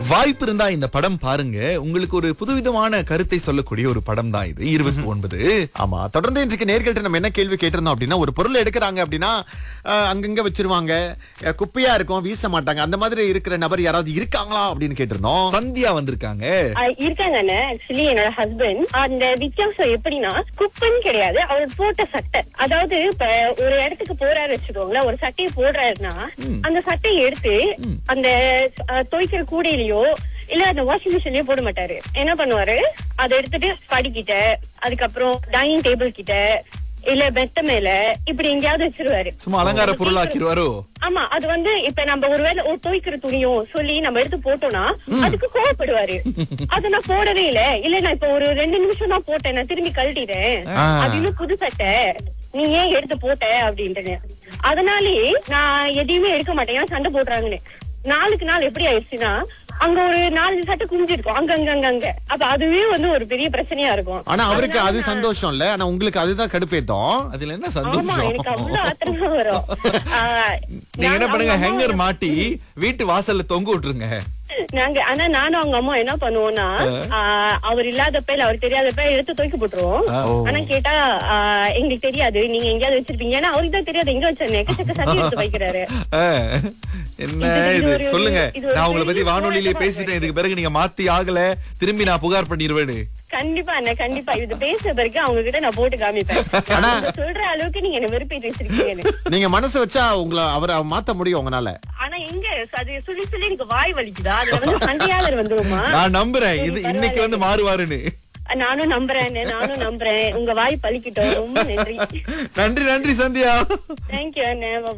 வாய்ப்பு இருந்தா இந்த படம் பாருங்க உங்களுக்கு ஒரு புதுவிதமான கருத்தை சொல்லக்கூடிய ஒரு படம் தான் இது இருபத்தி ஒன்பது ஆமா தொடர்ந்து இன்றைக்கு நேர்கள்ட்ட நம்ம என்ன கேள்வி கேட்டிருந்தோம் அப்படின்னா ஒரு பொருள் எடுக்கிறாங்க அப்படின்னா அஹ், அங்கங்க வச்சிருவாங்க அஹ், குப்பையா இருக்கும் வீச மாட்டாங்க அந்த மாதிரி இருக்கிற நபர் யாராவது இருக்காங்களா அப்படின்னு கேட்டிருந்தோம் சந்தியா வந்திருக்காங்க ஆஹ் இருக்காங்கண்ணே ஆக்சுவலி என்னோட ஹஸ்பண்ட் அந்த வித்தியாசம் எப்படின்னா குப்பைன்னு கிடையாது அவர் போட்ட சட்டை அதாவது இப்ப ஒரு இடத்துக்கு போறாரு வச்சுக்கோங்களேன் ஒரு சட்டையை போடுறாருன்னா அந்த சட்டையை எடுத்து அந்த ஆஹ், துவைக்கிற கூடையிலயோ இல்ல அந்த வாஷிங் மிஷின்லயோ போட மாட்டாரு என்ன பண்ணுவாரு அதை எடுத்துட்டு படிக்கிட்ட அதுக்கப்புறம் டைனிங் டேபிள் கிட்ட இல்ல பெத்த மேல இப்படி எங்கேயாவது வச்சிருவாரு சும்மா அலங்கார பொருளாக்கிடுவாரோ ஆமா அது வந்து இப்ப நம்ம ஒருவேளை ஒரு துவைக்கிற துணியும் சொல்லி நம்ம எடுத்து போட்டோம்னா அதுக்கு கோவப்படுவாரு அத நான் போடவே இல்ல இல்ல நான் இப்ப ஒரு ரெண்டு நிமிஷம் தான் போட்டேன் நான் திரும்பி கழட்டிட்டேன் ஆ. அது இன்னும் புது சட்டை நீ ஏன் எடுத்து போட்ட அப்படின்ட்டு அதனாலே நான் எதையுமே எடுக்க மாட்டேன் ஏன்னா சண்டை போடுறாங்கன்னு நாளுக்கு நாள் எப்படி ஆயிடுச்சுன்னா அங்க ஒரு நாலு சட்டை குமிஞ்சிருக்கும் அங்க அங்க அங்க அங்க அப்ப அதுவே வந்து ஒரு பெரிய பிரச்சனையா இருக்கும் ஆனா அவருக்கு அதனால அது நான்- சந்தோஷம் இல்ல ஆனா உங்களுக்கு அதுதான் கடுப்பேத்தம் அதுல என்ன ஆமா எனக்கு அவ்வளவு சந்தோஷம் ஆத்திரமா வரும் ஆஹ், நீங்க என்ன நான் பண்ணுங்க அவங்க ஹேங்கர் அம்மா- மாட்டி வீட்டு வாசல்ல தொங்க விட்டுருங்க நாங்க ஆனா நானும் அவங்க அம்மா என்ன பண்ணுவோம்னா ஆஹ், அவர் இல்லாதப்ப இல்ல அவர் தெரியாதப்ப எடுத்து தூக்கி போட்டுருவோம் ஆனா கேட்டா ஆஹ், எங்களுக்கு தெரியாது நீங்க எங்கேயாவது வச்சிருப்பீங்க ஏன்னா அவருக்கு தான் தெரியாது எங்க வச்சேன்னு எக்கச்சக்க சட்டி எடுத்து வைக்கிறாரு ஆ, என்ன இது- இது இது ஒரு- சொல்லுங்க இது ஒரு நான் உங்களை பத்தி பெரிய வானொலியிலே போராட்டமா பேசிட்டேன் இதுக்கு பிறகு நீங்க மாத்தி ஆகல திரும்பி நான் புகார் பண்ணிடுவேன்னு கண்டிப்பா அண்ணா கண்டிப்பா இது பேசுற பிறகு அவங்க கிட்ட நான் போட்டு காமிப்பேன் அவங்க சொல்ற அளவுக்கு நீங்க என்ன வெறுப்பேற்றி வச்சிருக்கீங்கன்னு நீங்க மனசு வச்சா உங்களை அவரை மாத்த முடியும் உங்களால ஆனா எங்க அது சொல்லி சொல்லி எனக்கு வாய் வலிக்குதா அதுல வந்து சண்டையாளர் வந்துருமா நான் நம்புறேன் இது சரி, இன்னைக்கு வந்து மாறுவாருன்னு நானும் நம்புறேன் நானும் நம்புறேன் உங்க வாய் பலிக்கிட்டோம் ரொம்ப நன்றி நன்றி நன்றி சந்தியா தேங்க்யூ அண்ணே